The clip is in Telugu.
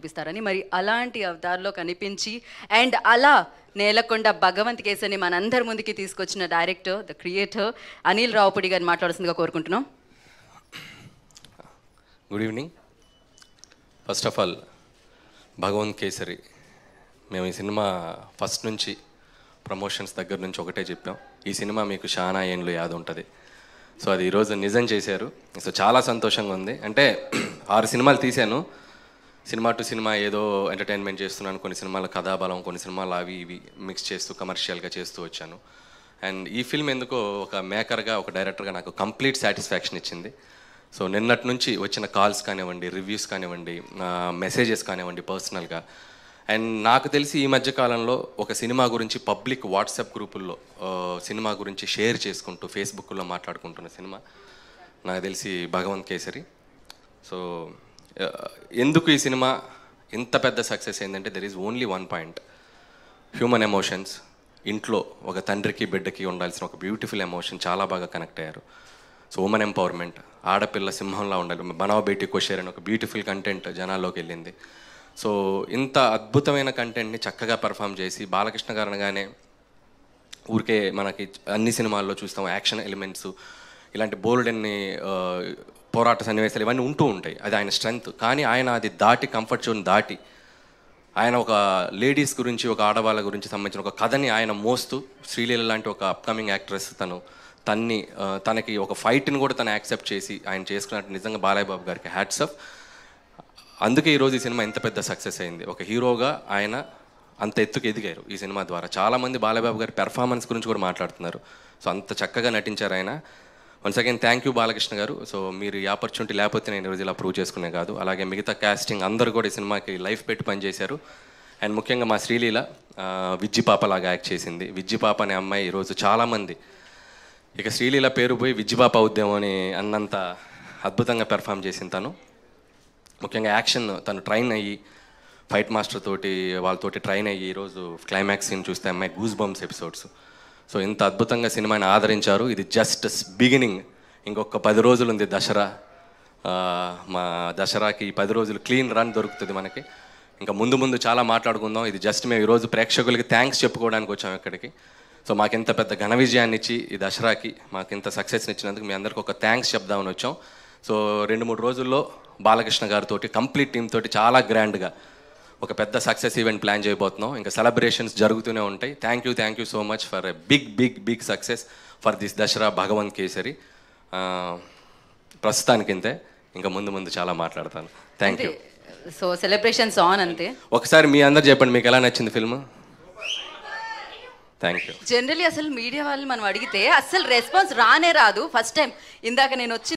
చూపిస్తారని మరి అలాంటి అవతార్లో కనిపించి అండ్ అలా నేలకొండ భగవంత్ కేసని మనందరి ముందుకి తీసుకొచ్చిన director the creator Anil Ravipudi గారిని మాట్లాడాల్సిందిగా కోరుకుంటున్నాం good evening first of all Bhagavanth Kesari మేము ఈ సినిమా ఫస్ట్ నుంచి ప్రమోషన్స్ దగ్గర నుంచి ఒకటే చెప్పాం ఈ సినిమా మీకు చాలా ఏండ్లు యాద ఉంటుంది సో అది ఈరోజు నిజం చేశారు సో చాలా సంతోషంగా ఉంది అంటే ఆరు సినిమాలు తీశాను సినిమా టు సినిమా ఏదో ఎంటర్టైన్మెంట్ చేస్తున్నాను కొన్ని సినిమాల కథాబలం కొన్ని సినిమాలు అవి ఇవి మిక్స్ చేస్తూ కమర్షియల్గా చేస్తూ వచ్చాను అండ్ ఈ ఫిల్మ్ ఎందుకో ఒక మేకర్గా ఒక డైరెక్టర్గా నాకు కంప్లీట్ సాటిస్ఫాక్షన్ ఇచ్చింది సో నిన్నటి నుంచి వచ్చిన కాల్స్ కానివ్వండి రివ్యూస్ కానివ్వండి మెసేజెస్ కానివ్వండి పర్సనల్గా అండ్ నాకు తెలిసి ఈ మధ్య కాలంలో ఒక సినిమా గురించి పబ్లిక్ వాట్సాప్ గ్రూపుల్లో ఆ, సినిమా గురించి షేర్ చేసుకుంటూ ఫేస్బుక్లో మాట్లాడుకుంటున్న సినిమా నాకు తెలిసి భగవంత్ కేసరి సో ఆ, ఎందుకు ఈ సినిమా ఇంత పెద్ద సక్సెస్ అయిందంటే there is only one point human emotions ఇంట్లో ఒక తండ్రికి బిడ్డకి ఉండాల్సిన ఒక బ్యూటిఫుల్ ఎమోషన్ చాలా బాగా కనెక్ట్ అయ్యారు సో ఉమెన్ ఎంపవర్మెంట్ ఆడపిల్ల సింహంలా ఉండాలి బనావ్ బేటీ కోషేర్ అని ఒక బ్యూటిఫుల్ కంటెంట్ జనాల్లోకి వెళ్ళింది సో ఇంత అద్భుతమైన కంటెంట్ని చక్కగా పర్ఫామ్ చేసి బాలకృష్ణ గారు అనగానే ఊరికే మనకి అన్ని సినిమాల్లో చూస్తాం యాక్షన్ ఎలిమెంట్స్ ఇలాంటి బోల్డ్ అన్ని ఆ, పోరాట సన్నివేశాలు ఇవన్నీ ఉంటూ ఉంటాయి అది ఆయన స్ట్రెంగ్త్ కానీ ఆయన అది దాటి కంఫర్ట్ జోన్ దాటి ఆయన ఒక లేడీస్ గురించి ఒక ఆడవాళ్ళ గురించి సంబంధించిన ఒక కథని ఆయన మోస్తూ శ్రీలీల లాంటి ఒక అప్కమింగ్ యాక్ట్రెస్ తను తన్ని ఆ, తనకి ఒక ఫైట్ని కూడా తను యాక్సెప్ట్ చేసి ఆయన చేసుకున్నట్టు నిజంగా బాలయ్య బాబు గారికి హ్యాట్స్ ఆఫ్ అందుకే ఈరోజు ఈ సినిమా ఇంత పెద్ద సక్సెస్ అయింది ఒక హీరోగా ఆయన అంత ఎత్తుకు ఎదిగారు ఈ సినిమా ద్వారా చాలామంది బాలబాబు గారి పెర్ఫార్మెన్స్ గురించి కూడా మాట్లాడుతున్నారు సో అంత చక్కగా నటించారు ఆయన once again thank you Balakrishna garu so మీరు ఈ ఆపర్చునిటీ లేకపోతే నేను ఈరోజు ఇలా ప్రూవ్ చేసుకునే కాదు అలాగే మిగతా కాస్టింగ్ అందరూ కూడా ఈ సినిమాకి లైఫ్ పెట్టి పనిచేశారు అండ్ ముఖ్యంగా మా శ్రీలీల ఆ, విజ్జి పాప లాగా యాక్ట్ చేసింది విజ్జి పాప అనే అమ్మాయి ఈరోజు చాలామంది ఇక శ్రీలీల పేరు పోయి విజ్జిపాప అవుద్దేమో అని అన్నంత అద్భుతంగా పెర్ఫామ్ చేసింది తను ముఖ్యంగా యాక్షన్ తను ట్రైన్ అయ్యి ఫైట్ మాస్టర్ తోటి వాళ్ళతోటి ట్రైన్ అయ్యి ఈరోజు క్లైమాక్స్ సీన్ చూస్తే అమ్మాయి గూస్ బంప్స్ ఎపిసోడ్స్ సో ఇంత అద్భుతంగా సినిమాని ఆదరించారు ఇది జస్ట్ బిగినింగ్ ఇంకొక పది రోజులు ఉంది దసరా ఆ, మా దసరాకి ఈ పది రోజులు క్లీన్ రన్ దొరుకుతుంది మనకి ఇంకా ముందు ముందు చాలా మాట్లాడుకుందాం ఇది జస్ట్ మేము ఈరోజు ప్రేక్షకులకి థ్యాంక్స్ చెప్పుకోవడానికి వచ్చాం ఇక్కడికి సో మాకు ఇంత పెద్ద ఘన విజయాన్ని ఇచ్చి ఈ దసరాకి మాకు ఇంత సక్సెస్ని ఇచ్చినందుకు మీ అందరికి ఒక థ్యాంక్స్ చెప్దామని వచ్చాం సో రెండు మూడు రోజుల్లో బాలకృష్ణ గారితో కంప్లీట్ టీమ్ తోటి చాలా గ్రాండ్గా ఒక పెద్ద సక్సెస్ ఈవెంట్ ప్లాన్ చేయబోతున్నాం ఇంకా సెలబ్రేషన్స్ జరుగుతూనే ఉంటాయి thank you thank you so much for a big big big success for this Dasara Bhagavanth Kesari ఆ, ప్రస్తుతానికి ఇంతే ఇంకా ముందు ముందు చాలా మాట్లాడతాను థ్యాంక్ అంతే యూ సో సెలబ్రేషన్స్ ఆన్ అంతే ఒకసారి మీ అందరు చెప్పండి మీకు ఎలా నచ్చింది ఫిల్మ్ థ్యాంక్ యూ జనరలీ అసలు మీడియా వాళ్ళు మనం అడిగితే అసలు రెస్పాన్స్ రానే రాదు ఫస్ట్ టైం ఇందాక నేను వచ్చి